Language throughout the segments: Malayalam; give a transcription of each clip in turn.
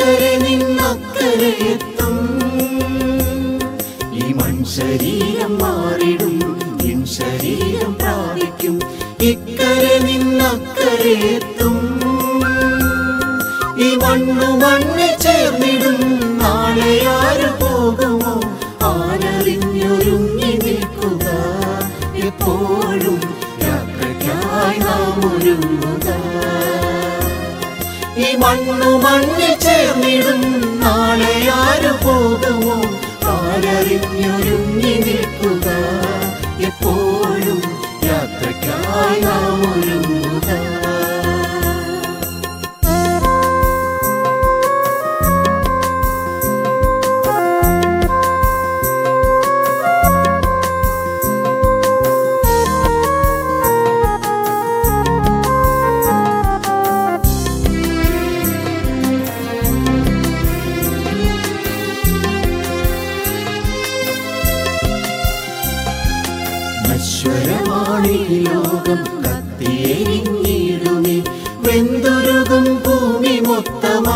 ഇക്കരെ നിന്നക്കരെ എത്തും ഈ മൺശരീരം മാറിടും ഇൻ ശരീരം പ്രാപിക്കും ഇക്കരെ നിന്നക്കരെ എത്തും ഈ മണ്ണു മണ്ണിൽ ചേർന്നിടും നാളെ ആര് പോകുമോ ആരറിഞ്ഞൊരുങ്ങി നിൽക്കുക എപ്പോഴും യാത്രയ്ക്കായി നാം ഒരുങ്ങുക ഈ മണ്ണു മണ്ണിൽ ചേർന്നിടും നാളെ ആര് പോകുമോ ആരറിഞ്ഞൊരുങ്ങി നിൽക്കുക എപ്പോഴും യാത്രയ്ക്കായി നാം ഒരുങ്ങുക നശ്വരമാണീ ലോകം കത്തിയെരിഞ്ഞിടുമേ വെന്തുരുകും ഭൂമി മൊത്തമാ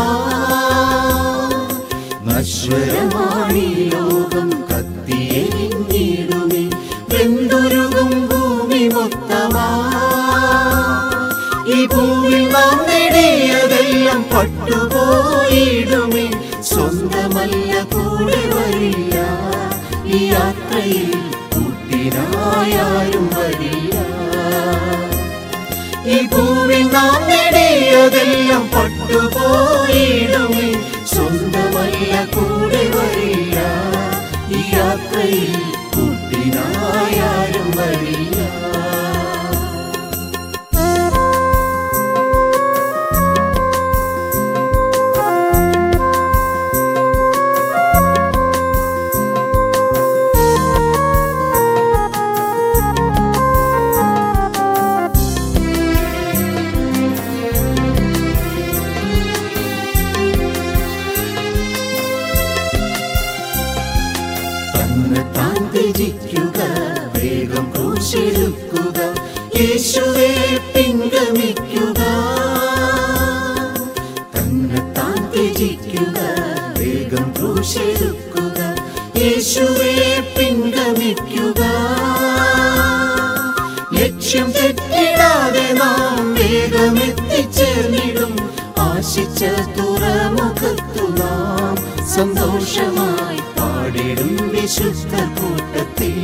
നശ്വരമാണീ ലോകം കത്തിയെരിഞ്ഞിടുമേ വെന്തുരുകും ഭൂമി മൊത്തമാ ഈ ഭൂമി നാം നേടിയതെല്ലാം പട്ടുപോയിടുമേ സ്വന്തമല്ല കൂടെ വരില്ല ഈ യാത്രയിൽ കൂട്ടിനായാലും വരില്ല ഈ ഭൂമി നാം നേടിയതെല്ലാം പട്ടുപോയിടുമേ സ്വന്തമല്ല കൂടെ വരില്ല ഈ യാത്രയിൽ കൂട്ടിനായാലും വരില്ല തന്നെ താൻ ത്യജിക്കുക വേഗം ക്രൂശെടുക്കുക യേശുവെ പിൻഗമിക്കുക തന്നെ താൻ ത്യജിക്കുക വേഗം ക്രൂശെടുക്കുക യേശുവെ പിൻഗമിക്കുക ലക്ഷ്യം തെറ്റിടാതെ നാം വേഗം എത്തിച്ചേർന്നിടും ആശിച്ച തുറമുഖത്തു നാം സന്തോഷമായി പാടിടും വിശുദ്ധ കൂട്ടത്തിൽ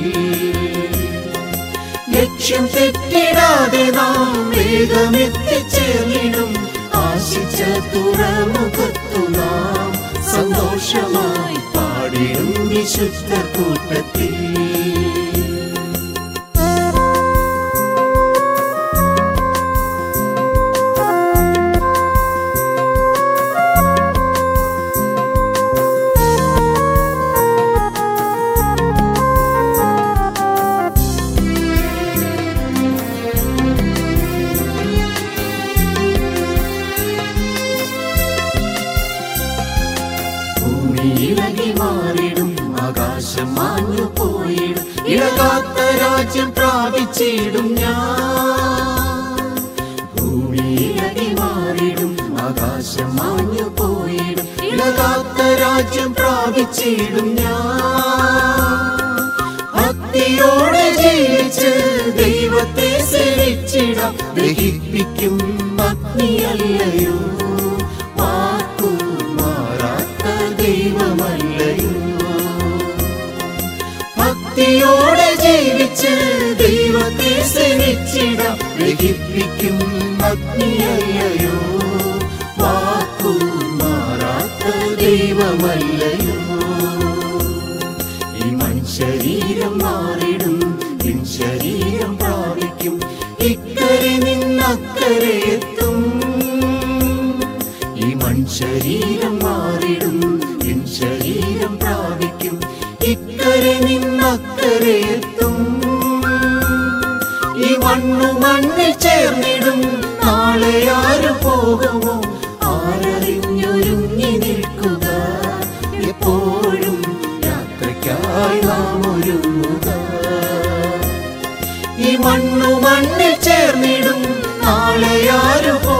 ലക്ഷ്യം തെറ്റിടാതെ നാം വേഗം എത്തിച്ചേർന്നിടും ആശിച്ച തുറമുഖത്തു നാം സന്തോഷമായി പാടിടും വിശുദ്ധ കൂട്ടത്തിൽ ഭൂമി ഇളകി മാറിടും ആകാശം മാഞ്ഞു പോയിടും ഇളകാത്ത രാജ്യം പ്രാപിച്ചിടും ഞാൻ ഭൂമി ഇളകി മാറിടും ആകാശം മാഞ്ഞു പോയിടും ഇളകാത്ത രാജ്യം പ്രാപിച്ചിടും ഞാൻ ഭക്തിയോടെ ജീവിച്ച് ദൈവത്തെ സേവിച്ചിടാം ദഹിപ്പിക്കും അഗ്നിയല്ലയോ വാക്കു മാറാത്ത ദൈവമല്ലയോ ഭക്തിയോടെ ജീവിച്ച് ദൈവത്തെ സേവിച്ചിടാം ദഹിപ്പിക്കും അഗ്നിയല്ലയോ വാക്കു മാറാത്ത ദൈവമല്ലയോ ഈ മൺശരീരം മാറിടും പിൻ ശരീരം പ്രാപിക്കും ഇക്കരെ നിന്നക്കരെ എത്തും ഈ മൺശരീരം മാറിടും പിൻ ശരീരം പ്രാപിക്കും ഇക്കരെ നിന്നക്കരെ എത്തും ഈ മണ്ണു മണ്ണിൽ ചേർന്നിടും നാളെ ആര് പോകുമോ ആരറിഞ്ഞൊരുങ്ങി നിൽക്കുക എപ്പോഴും യാത്രയ്ക്കായി നാം ഒരുങ്ങുക ഈ മണ്ണു മണ്ണിൽ ചേർന്നിടും നാളെ ആര്